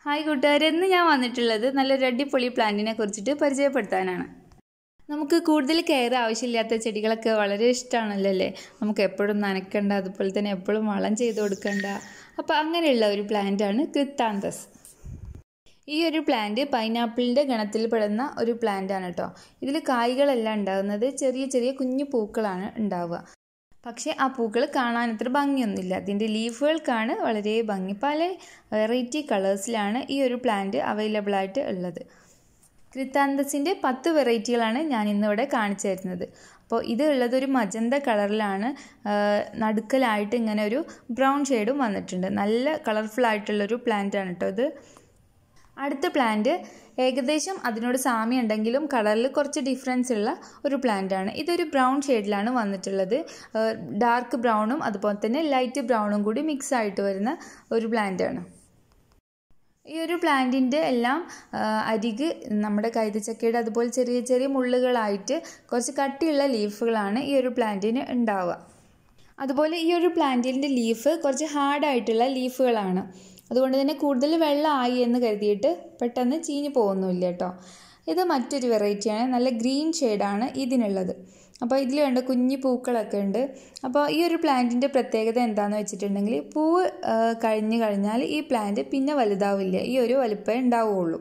hi കൂട്ടുകാരെ ഇന്ന് ഞാൻ വന്നിട്ടുള്ളത് നല്ലൊരു അടിപൊളി പ്ലാന്റിനെ കുറിച്ചിട്ട് പരിചയപ്പെടുത്താനാണ് നമുക്ക് കൂടുതൽ കെയർ ആവശ്യമില്ലാത്ത ചെടികളൊക്കെ വളരെ ഇഷ്ടമാണല്ലോ അല്ലേ നമുക്ക് എപ്പോഴും നനയ്ക്കണ്ട അതുപോലെ തന്നെ എപ്പോഴും വളം ചെയ്ത് കൊടുക്കണ്ട അപ്പോൾ അങ്ങനെയുള്ള ഒരു പ്ലാന്റാണ് ക്രിത്താന്തസ് ഈ ഒരു പ്ലാന്റ് പൈനാപ്പിളിൻ്റെ ഗണത്തിൽ പെടുന്ന ഒരു പ്ലാന്റാണ് കേട്ടോ ഇതിൽ കായ്കളെല്ലാം ഉണ്ടാകുന്നത് ചെറിയ ചെറിയ കുഞ്ഞു പൂക്കളാണ് ഉണ്ടാവുക പക്ഷേ ആ പൂക്കൾ കാണാൻ അത്ര ഭംഗിയൊന്നുമില്ല അതിൻ്റെ ലീഫുകൾക്കാണ് വളരെ ഭംഗി പല വെറൈറ്റി കളേഴ്സിലാണ് ഈ ഒരു പ്ലാന്റ് അവൈലബിൾ ആയിട്ട് ഉള്ളത് ക്രിത്താന്തസിൻ്റെ പത്ത് വെറൈറ്റികളാണ് ഞാൻ ഇന്നിവിടെ കാണിച്ചു തരുന്നത് അപ്പോൾ ഇത് ഉള്ളത് ഒരു മജന്ത കളറിലാണ് നടുക്കലായിട്ട് ഇങ്ങനെ ഒരു ബ്രൗൺ ഷെയ്ഡും വന്നിട്ടുണ്ട് നല്ല കളർഫുൾ ആയിട്ടുള്ളൊരു പ്ലാന്റ് ആണ് കേട്ടോ ഇത് അടുത്ത പ്ലാന്റ് ഏകദേശം അതിനോട് സാമ്യം ഉണ്ടെങ്കിലും കളറിൽ കുറച്ച് ഡിഫറൻസ് ഉള്ള ഒരു പ്ലാന്റ് ആണ് ഇതൊരു ബ്രൗൺ ഷെയ്ഡിലാണ് വന്നിട്ടുള്ളത് ഡാർക്ക് ബ്രൗണും അതുപോലെ തന്നെ ലൈറ്റ് ബ്രൗണും കൂടി മിക്സ് ആയിട്ട് വരുന്ന ഒരു പ്ലാന്റ് ആണ് ഈ ഒരു പ്ലാന്റിൻ്റെ എല്ലാം അരിക് നമ്മുടെ കൈതച്ചക്കയുടെ അതുപോലെ ചെറിയ ചെറിയ മുള്ളുകളായിട്ട് കുറച്ച് കട്ടിയുള്ള ലീഫുകളാണ് ഈ ഒരു പ്ലാന്റിന് ഉണ്ടാവുക അതുപോലെ ഈ ഒരു പ്ലാന്റിൻ്റെ ലീഫ് കുറച്ച് ഹാർഡായിട്ടുള്ള ലീഫുകളാണ് അതുകൊണ്ട് തന്നെ കൂടുതൽ വെള്ളമായി എന്ന് കരുതിയിട്ട് പെട്ടെന്ന് ചീഞ്ഞു പോകുന്നില്ല കേട്ടോ ഇത് മറ്റൊരു വെറൈറ്റിയാണ് നല്ല ഗ്രീൻ ഷെയ്ഡാണ് ഇതിനുള്ളത് അപ്പോൾ ഇതിൽ വേണ്ട കുഞ്ഞു പൂക്കളൊക്കെ ഉണ്ട് അപ്പോൾ ഈ ഒരു പ്ലാന്റിൻ്റെ പ്രത്യേകത എന്താണെന്ന് വെച്ചിട്ടുണ്ടെങ്കിൽ പൂവ് കഴിഞ്ഞ് കഴിഞ്ഞാൽ ഈ പ്ലാന്റ് പിന്നെ വലുതാവില്ല ഈ ഒരു വലുപ്പമേ ഉണ്ടാവുകയുള്ളൂ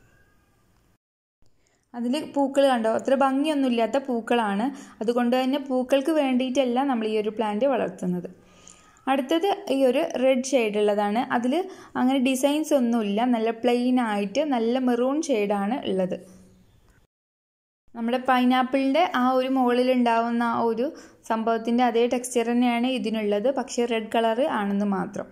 അതിൽ പൂക്കൾ കണ്ടോ അത്ര ഭംഗിയൊന്നുമില്ലാത്ത പൂക്കളാണ് അതുകൊണ്ട് തന്നെ പൂക്കൾക്ക് വേണ്ടിയിട്ടല്ല നമ്മൾ ഈ ഒരു പ്ലാന്റ് വളർത്തുന്നത് അടുത്തത് ഈ ഒരു റെഡ് ഷെയ്ഡ് ഉള്ളതാണ് അതിൽ അങ്ങനെ ഡിസൈൻസ് ഒന്നുമില്ല നല്ല പ്ലെയിൻ ആയിട്ട് നല്ല മെറൂൺ ഷെയ്ഡാണ് ഉള്ളത് നമ്മുടെ പൈനാപ്പിളിൻ്റെ ആ ഒരു മുകളിൽ ഉണ്ടാവുന്ന ആ ഒരു സംഭവത്തിൻ്റെ അതേ ടെക്സ്ചർ തന്നെയാണ് ഇതിനുള്ളത് പക്ഷേ റെഡ് കളർ ആണെന്ന് മാത്രം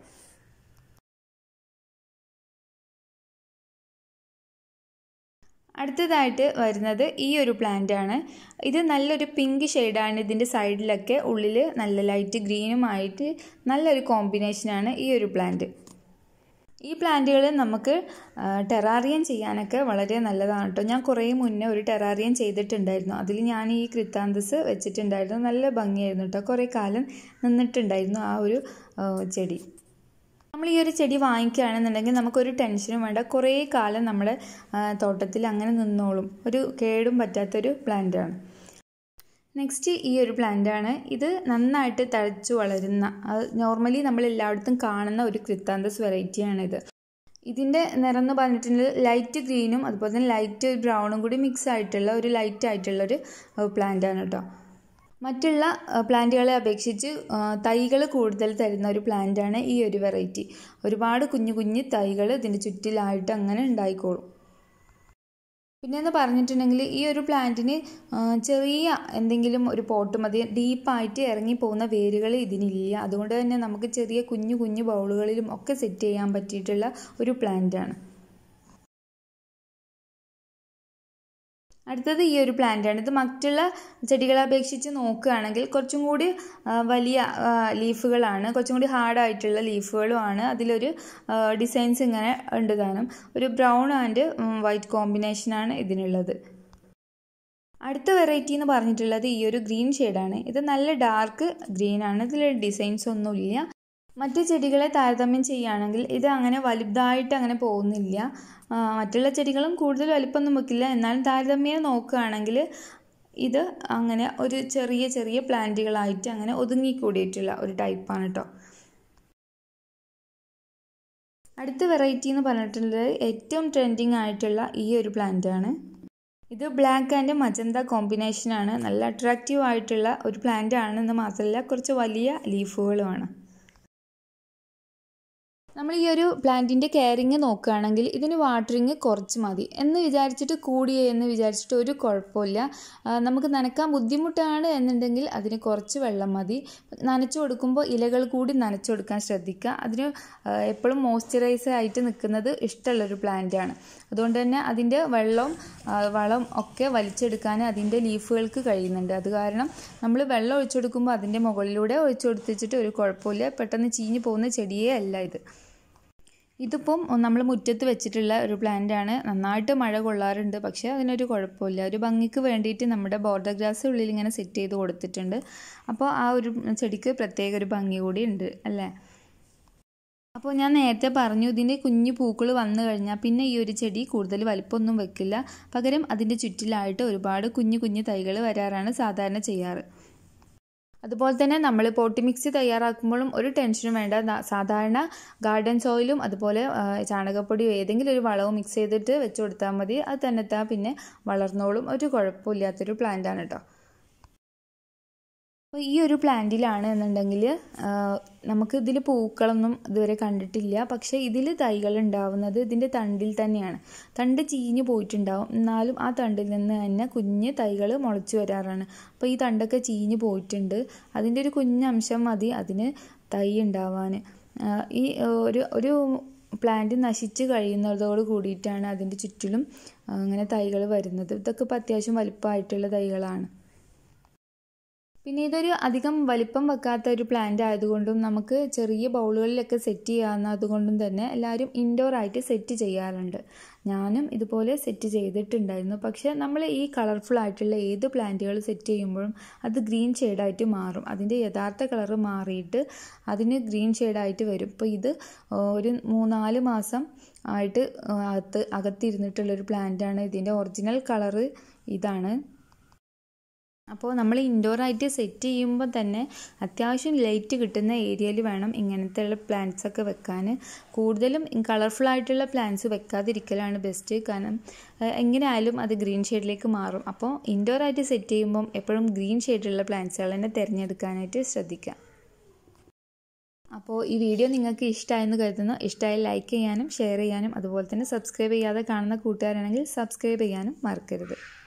അടുത്തതായിട്ട് വരുന്നത് ഈ ഒരു പ്ലാന്റ് ആണ് ഇത് നല്ലൊരു പിങ്ക് ഷെയ്ഡാണ് ഇതിൻ്റെ സൈഡിലൊക്കെ ഉള്ളിൽ നല്ല ലൈറ്റ് ഗ്രീനും ആയിട്ട് നല്ലൊരു കോമ്പിനേഷനാണ് ഈ ഒരു പ്ലാന്റ് ഈ പ്ലാന്റുകൾ നമുക്ക് ടെറാറിയം ചെയ്യാനൊക്കെ വളരെ നല്ലതാണ് കേട്ടോ ഞാൻ കുറേ മുന്നേ ഒരു ടെറാറിയം ചെയ്തിട്ടുണ്ടായിരുന്നു അതിൽ ഞാൻ ഈ ക്രിത്താന്തസ് വെച്ചിട്ടുണ്ടായിരുന്നു നല്ല ഭംഗിയായിരുന്നു കേട്ടോ കുറേ കാലം നിന്നിട്ടുണ്ടായിരുന്നു ആ ഒരു ചെടി നമ്മൾ ഈ ഒരു ചെടി വാങ്ങിക്കുകയാണെന്നുണ്ടെങ്കിൽ നമുക്കൊരു ടെൻഷനും വേണ്ട കുറേ കാലം നമ്മുടെ തോട്ടത്തിൽ അങ്ങനെ നിന്നോളും ഒരു കേടും പറ്റാത്തൊരു പ്ലാന്റാണ് നെക്സ്റ്റ് ഈ ഒരു പ്ലാന്റാണ് ഇത് നന്നായിട്ട് തഴച്ചു വളരുന്ന നോർമലി നമ്മൾ എല്ലായിടത്തും കാണുന്ന ഒരു ക്രിത്താന്തസ് വെറൈറ്റിയാണിത് ഇതിൻ്റെ നിറം എന്ന് പറഞ്ഞിട്ടുണ്ടെങ്കിൽ ലൈറ്റ് ഗ്രീനും അതുപോലെ തന്നെ ലൈറ്റ് ബ്രൗണും കൂടി മിക്സ് ആയിട്ടുള്ള ഒരു ലൈറ്റ് ആയിട്ടുള്ളൊരു പ്ലാന്റാണ് കേട്ടോ മറ്റുള്ള പ്ലാന്റുകളെ അപേക്ഷിച്ച് തൈകൾ കൂടുതൽ തരുന്ന ഒരു പ്ലാന്റാണ് ഈ ഒരു വെറൈറ്റി ഒരുപാട് കുഞ്ഞു കുഞ്ഞു തൈകൾ ഇതിൻ്റെ ചുറ്റിലായിട്ട് അങ്ങനെ ഉണ്ടായിക്കോളും പിന്നെ എന്ന് പറഞ്ഞിട്ടുണ്ടെങ്കിൽ ഈ ഒരു പ്ലാന്റിന് ചെറിയ എന്തെങ്കിലും ഒരു പോട്ട് മതി ഡീപ്പായിട്ട് ഇറങ്ങി പോകുന്ന വേരുകൾ ഇതിനില്ല അതുകൊണ്ട് തന്നെ നമുക്ക് ചെറിയ കുഞ്ഞു കുഞ്ഞു ബൗളുകളിലും ഒക്കെ സെറ്റ് ചെയ്യാൻ പറ്റിയിട്ടുള്ള ഒരു പ്ലാന്റാണ് അടുത്തത് ഈ ഒരു പ്ലാന്റാണ് ഇത് മറ്റുള്ള ചെടികളെ അപേക്ഷിച്ച് നോക്കുകയാണെങ്കിൽ കുറച്ചും കൂടി വലിയ ലീഫുകളാണ് കുറച്ചും കൂടി ഹാർഡായിട്ടുള്ള ലീഫുകളുമാണ് അതിലൊരു ഡിസൈൻസ് ഇങ്ങനെ ഉണ്ട് താനും ഒരു ബ്രൗൺ ആൻഡ് വൈറ്റ് കോമ്പിനേഷനാണ് ഇതിനുള്ളത് അടുത്ത വെറൈറ്റി എന്ന് പറഞ്ഞിട്ടുള്ളത് ഈ ഒരു ഗ്രീൻ ഷെയ്ഡാണ് ഇത് നല്ല ഡാർക്ക് ഗ്രീൻ ആണ് ഇതിൽ ഡിസൈൻസ് ഒന്നുമില്ല മറ്റു ചെടികളെ താരതമ്യം ചെയ്യുകയാണെങ്കിൽ ഇത് അങ്ങനെ വലുതായിട്ട് അങ്ങനെ പോകുന്നില്ല മറ്റുള്ള ചെടികളും കൂടുതൽ വലിപ്പമൊന്നും വെക്കില്ല എന്നാലും താരതമ്യേന നോക്കുകയാണെങ്കിൽ ഇത് അങ്ങനെ ഒരു ചെറിയ ചെറിയ പ്ലാന്റുകളായിട്ട് അങ്ങനെ ഒതുങ്ങിക്കൂടിയിട്ടുള്ള ഒരു ടൈപ്പാണ് കേട്ടോ അടുത്ത വെറൈറ്റി എന്ന് പറഞ്ഞിട്ടുള്ളത് ഏറ്റവും ട്രെൻഡിങ് ആയിട്ടുള്ള ഈ ഒരു പ്ലാന്റ് ആണ് ഇത് ബ്ലാക്ക് ആൻഡ് മജന്ത കോമ്പിനേഷനാണ് നല്ല അട്രാക്റ്റീവ് ആയിട്ടുള്ള ഒരു പ്ലാന്റ് ആണെന്ന് മാത്രമല്ല കുറച്ച് വലിയ ലീഫുകളുമാണ് നമ്മൾ ഈ ഒരു പ്ലാന്റിൻ്റെ കെയറിങ് നോക്കുകയാണെങ്കിൽ ഇതിന് വാട്ടറിങ് കുറച്ച് മതി എന്ന് വിചാരിച്ചിട്ട് കൂടിയേ എന്ന് വിചാരിച്ചിട്ട് ഒരു കുഴപ്പമില്ല നമുക്ക് നനക്കാൻ ബുദ്ധിമുട്ടാണ് എന്നുണ്ടെങ്കിൽ അതിന് കുറച്ച് വെള്ളം മതി നനച്ചു കൊടുക്കുമ്പോൾ ഇലകൾ കൂടി നനച്ചു കൊടുക്കാൻ ശ്രദ്ധിക്കുക അതിന് എപ്പോഴും മോയ്സ്ചറൈസ് ആയിട്ട് നിൽക്കുന്നത് ഇഷ്ടമുള്ളൊരു പ്ലാന്റാണ് അതുകൊണ്ട് തന്നെ അതിൻ്റെ വെള്ളവും വളം ഒക്കെ വലിച്ചെടുക്കാൻ അതിൻ്റെ ലീഫുകൾക്ക് കഴിയുന്നുണ്ട് അത് കാരണം നമ്മൾ വെള്ളം ഒഴിച്ചെടുക്കുമ്പോൾ അതിൻ്റെ മുകളിലൂടെ ഒഴിച്ചു കൊടുത്തിട്ട് ഒരു കുഴപ്പമില്ല പെട്ടെന്ന് ചീഞ്ഞു പോകുന്ന ചെടിയേ അല്ല ഇത് ഇതിപ്പം നമ്മൾ മുറ്റത്ത് വെച്ചിട്ടുള്ള ഒരു പ്ലാന്റ് ആണ് നന്നായിട്ട് മഴ കൊള്ളാറുണ്ട് പക്ഷേ അതിനൊരു കുഴപ്പമില്ല ഒരു ഭംഗിക്ക് വേണ്ടിയിട്ട് നമ്മുടെ ബോർഡർ ഗ്രാസ് ഉള്ളിൽ ഇങ്ങനെ സെറ്റ് ചെയ്ത് കൊടുത്തിട്ടുണ്ട് അപ്പോൾ ആ ഒരു ചെടിക്ക് പ്രത്യേക ഒരു ഭംഗി കൂടി ഉണ്ട് അല്ലേ അപ്പോൾ ഞാൻ നേരത്തെ പറഞ്ഞു ഇതിൻ്റെ കുഞ്ഞു പൂക്കൾ വന്നു കഴിഞ്ഞാൽ പിന്നെ ഈ ഒരു ചെടി കൂടുതൽ വലിപ്പമൊന്നും വെക്കില്ല പകരം അതിൻ്റെ ചുറ്റിലായിട്ട് ഒരുപാട് കുഞ്ഞു കുഞ്ഞു തൈകൾ വരാറാണ് സാധാരണ ചെയ്യാറ് അതുപോലെ തന്നെ നമ്മൾ പോട്ടി മിക്സ് തയ്യാറാക്കുമ്പോഴും ഒരു ടെൻഷനും വേണ്ട ന- സാധാരണ ഗാർഡൻ സോയിലും അതുപോലെ ആ, ചാണകപ്പൊടിയോ ഏതെങ്കിലും ഒരു വളവും മിക്സ് ചെയ്തിട്ട് വെച്ച് കൊടുത്താൽ മതി അത് തന്നെ പിന്നെ വളർന്നോളും ഒരു കുഴപ്പമില്ലാത്തൊരു പ്ലാന്റാണ് കേട്ടോ അപ്പോൾ ഈ ഒരു പ്ലാന്റിലാണ് എന്നുണ്ടെങ്കിൽ നമുക്ക് ഇതിൽ പൂക്കളൊന്നും ഇതുവരെ കണ്ടിട്ടില്ല പക്ഷേ ഇതിൽ തൈകൾ ഉണ്ടാവുന്നത് ഇതിൻ്റെ തണ്ടിൽ തന്നെയാണ് തണ്ട് ചീഞ്ഞു പോയിട്ടുണ്ടാവും എന്നാലും ആ തണ്ടിൽ നിന്ന് തന്നെ കുഞ്ഞ് തൈകൾ മുളച്ചു വരാറാണ് അപ്പോൾ ഈ തണ്ടൊക്കെ ചീഞ്ഞു പോയിട്ടുണ്ട് അതിൻ്റെ ഒരു കുഞ്ഞംശം മതി അതിന് തൈ ഉണ്ടാവാൻ ഈ ആ, ഒരു ഒരു പ്ലാന്റ് നശിച്ച് കഴിയുന്നതോട് കൂടിയിട്ടാണ് അതിൻ്റെ ചുറ്റിലും ആ, അങ്ങനെ തൈകൾ വരുന്നത് ഇതൊക്കെ ഇപ്പോൾ അത്യാവശ്യം വലിപ്പമായിട്ടുള്ള തൈകളാണ് പിന്നെ ഇതൊരു അധികം വലിപ്പം വെക്കാത്ത ഒരു പ്ലാന്റ് ആയതുകൊണ്ടും നമുക്ക് ചെറിയ ബൗളുകളിലൊക്കെ സെറ്റ് ചെയ്യാവുന്നതുകൊണ്ടും തന്നെ എല്ലാവരും ഇൻഡോർ ആയിട്ട് സെറ്റ് ചെയ്യാറുണ്ട് ഞാനും ഇതുപോലെ സെറ്റ് ചെയ്തിട്ടുണ്ടായിരുന്നു പക്ഷേ നമ്മൾ ഈ കളർഫുൾ ആയിട്ടുള്ള ഏത് പ്ലാന്റുകൾ സെറ്റ് ചെയ്യുമ്പോഴും അത് ഗ്രീൻ ഷെയ്ഡായിട്ട് മാറും അതിൻ്റെ യഥാർത്ഥ കളറ് മാറിയിട്ട് അതിന് ഗ്രീൻ ഷെയ്ഡായിട്ട് വരും ഇപ്പോൾ ഇത് ഒരു മൂന്നാല് മാസം ആയിട്ട് അകത്ത് അകത്തിരുന്നിട്ടുള്ളൊരു പ്ലാന്റാണ് ഇതിൻ്റെ ഒറിജിനൽ കളറ് ഇതാണ് അപ്പോൾ നമ്മൾ ഇൻഡോർ ആയിട്ട് സെറ്റ് ചെയ്യുമ്പോൾ തന്നെ അത്യാവശ്യം ലൈറ്റ് കിട്ടുന്ന ഏരിയയിൽ വേണം ഇങ്ങനത്തെ ഉള്ള പ്ലാന്റ്സ് ഒക്കെ വെക്കാൻ കൂടുതലും കളർഫുൾ ആയിട്ടുള്ള പ്ലാന്റ്സ് വെക്കാതിരിക്കലാണ് ബെസ്റ്റ് കാരണം ഏഹ്, എങ്ങനെയായാലും അത് ഗ്രീൻ ഷെയ്ഡിലേക്ക് മാറും അപ്പോൾ ഇൻഡോർ ആയിട്ട് സെറ്റ് ചെയ്യുമ്പം എപ്പോഴും ഗ്രീൻ ഷെയ്ഡിലുള്ള പ്ലാന്റ്സുകൾ തന്നെ തിരഞ്ഞെടുക്കാനായിട്ട് ശ്രദ്ധിക്കാം അപ്പോൾ ഈ വീഡിയോ നിങ്ങൾക്ക് ഇഷ്ടമായെന്ന് കരുതുന്നു ഇഷ്ടമായി ലൈക്ക് ചെയ്യാനും ഷെയർ ചെയ്യാനും അതുപോലെ തന്നെ സബ്സ്ക്രൈബ് ചെയ്യാതെ കാണുന്ന കൂട്ടുകാരാണെങ്കിൽ സബ്സ്ക്രൈബ് ചെയ്യാനും മറക്കരുത്